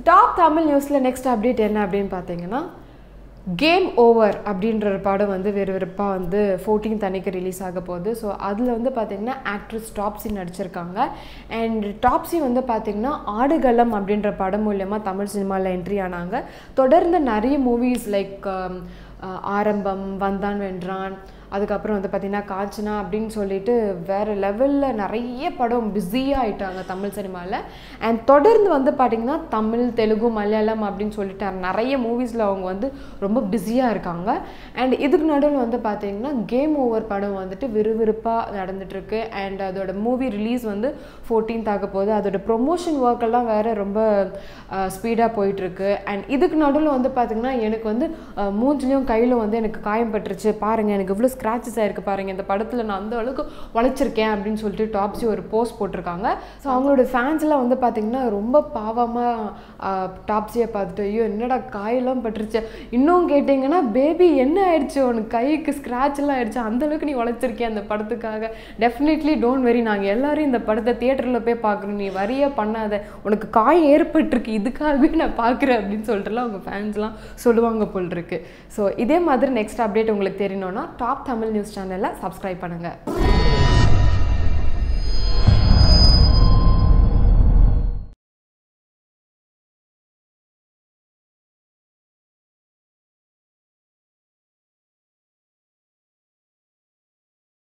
top Tamil நியூஸில் next update என்ன அப்படின்னு பார்த்தீங்கன்னா கேம் ஓவர் அப்படின்ற ஒரு படம் வந்து விறுவிறுப்பாக வந்து ஃபோர்டீன்த் அன்னைக்கு ரிலீஸ் ஆக போகுது ஸோ அதில் வந்து பார்த்திங்கன்னா ஆக்ட்ரஸ் டாப்ஸி நடிச்சிருக்காங்க அண்ட் டாப்ஸி வந்து பார்த்திங்கன்னா ஆடுகளம் அப்படின்ற படம் மூலயமா தமிழ் சினிமாவில் என்ட்ரி ஆனாங்க தொடர்ந்து நிறைய மூவிஸ் லைக் ஆரம்பம் வந்தான் வென்றான் அதுக்கப்புறம் வந்து பார்த்திங்கன்னா காஞ்சனா அப்படின்னு சொல்லிட்டு வேறு லெவலில் நிறைய படம் பிஸியாக ஆயிட்டாங்க தமிழ் சினிமாவில் அண்ட் தொடர்ந்து வந்து பார்த்திங்கன்னா தமிழ் தெலுங்கு மலையாளம் அப்படின்னு சொல்லிட்டு நிறைய மூவிஸில் அவங்க வந்து ரொம்ப பிஸியாக இருக்காங்க அண்ட் இதுக்கு நடுவில் வந்து பார்த்திங்கன்னா கேம் ஓவர் படம் வந்துட்டு விறுவிறுப்பாக நடந்துட்டுருக்கு அண்ட் அதோட மூவி ரிலீஸ் வந்து ஃபோர்டீன்த் ஆக போகுது அதோட ப்ரொமோஷன் ஒர்க் எல்லாம் வேறு ரொம்ப ஸ்பீடாக போயிட்டுருக்கு அண்ட் இதுக்கு நடுவில் வந்து பார்த்திங்கன்னா எனக்கு வந்து அஹ், மூஞ்சிலையும் கையிலும் வந்து எனக்கு காயம் பட்டுருச்சு பாருங்கள் எனக்கு இவ்வளோ ஸ்க்ராச்சஸ் ஆயிருக்கு பாருங்கள் இந்த படத்தில் நான் அந்த அளவுக்கு உழைச்சிருக்கேன் அப்படின்னு சொல்லிட்டு டாப்ஸி ஒரு போஸ்ட் போட்டிருக்காங்க ஸோ அவங்களோட ஃபேன்ஸ்லாம் வந்து பார்த்திங்கன்னா ரொம்ப பாவமாக டாப்ஸியை பார்த்துட்டு ஐயோ என்னடா காயெல்லாம் பட்டுருச்சு இன்னும் கேட்டிங்கன்னா பேபி என்ன ஆயிடுச்சு உனக்கு கைக்கு ஸ்க்ராட்ச்லாம் ஆயிடுச்சு அந்த அளவுக்கு நீ உழைச்சிருக்கேன் அந்த படத்துக்காக டெஃபினெட்லி டோன்ட் வெரி நாங்கள் எல்லாரும் இந்த படத்தை தியேட்டரில் போய் பார்க்கணும் நீ வரியே பண்ணாத உனக்கு காயம் ஏற்பட்டிருக்கு இதுக்காகவே நான் பார்க்குறேன் அப்படின்னு சொல்லிட்டுலாம் அவங்க ஃபேன்ஸ்லாம் சொல்லுவாங்க போல் இருக்கு ஸோ இதே மாதிரி நெக்ஸ்ட் அப்டேட் உங்களுக்கு தெரியணும்னா டாப் தமிழ் நியூஸ் சேனலை சப்ஸ்கிரைப் பண்ணுங்கள்